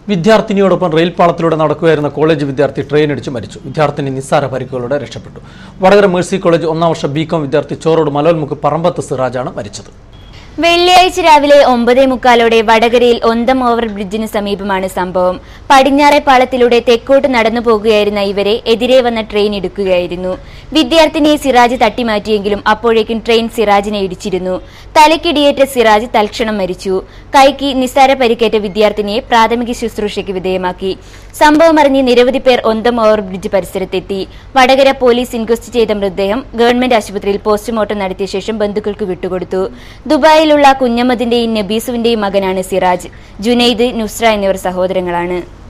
വിദ്യാർത്ഥിനിയോടൊപ്പം rail പാളത്തിലൂടെ നടക്കുകയായിരുന്ന college വിദ്യാർത്ഥി ട്രെയിനിടിച്ച് മരിച്ചു വിദ്യാർത്ഥിനി നിസ്സാര പരിക്കുകളോടെ രക്ഷപ്പെട്ടു വടകര മേഴ്സി കോളേജ് ഒന്നാം വർഷ ബികോം വിദ്യാർത്ഥി ചോറോട് മലോൽമുക്ക് പറമ്പത്ത് സിറാജാണ് മരിച്ചത് വെള്ളിയാഴ്ച രാവിലെ ഒമ്പതേ മുക്കാലോടെ വടകരയിൽ ഒന്തം ഓവർ ബ്രിഡ്ജിന് സമീപമാണ് സംഭവം പടിഞ്ഞാറെ പാളത്തിലൂടെ തെക്കോട്ട് നടന്നു പോകുകയായിരുന്ന ഇവരെ എതിരെ വന്ന ട്രെയിൻ ഇടുക്കുകയായിരുന്നു വിദ്യാർത്ഥിനിയെ സിറാജ് തട്ടിമാറ്റിയെങ്കിലും അപ്പോഴേക്കും ട്രെയിൻ സിറാജിനെ ഇടിച്ചിരുന്നു തലയ്ക്കിടിയേറ്റ സിറാജ് തൽക്ഷണം മരിച്ചു കൈക്ക് നിസ്സാര പരിക്കേറ്റ വിദ്യാർത്ഥിനിയെ പ്രാഥമിക ശുശ്രൂഷയ്ക്ക് വിധേയമാക്കി സംഭവം അറിഞ്ഞ് നിരവധി പേർ ഒന്തം ഓവർ ബ്രിഡ്ജ് പരിസരത്തെത്തി വടകര പോലീസ് ഇൻക്വസ്റ്റ് ചെയ്ത മൃതദേഹം ഗവൺമെന്റ് ആശുപത്രിയിൽ പോസ്റ്റ്മോർട്ടം നടത്തിയ ശേഷം ബന്ധുക്കൾക്ക് വിട്ടുകൊടുത്തു ദുബായിലുള്ള കുഞ്ഞമ്മദിന്റെയും നബീസുവിന്റെയും മകനാണ് സിറാജ് ജുനൈദ് നുസ്ര എന്നിവർ സഹോദരങ്ങളാണ്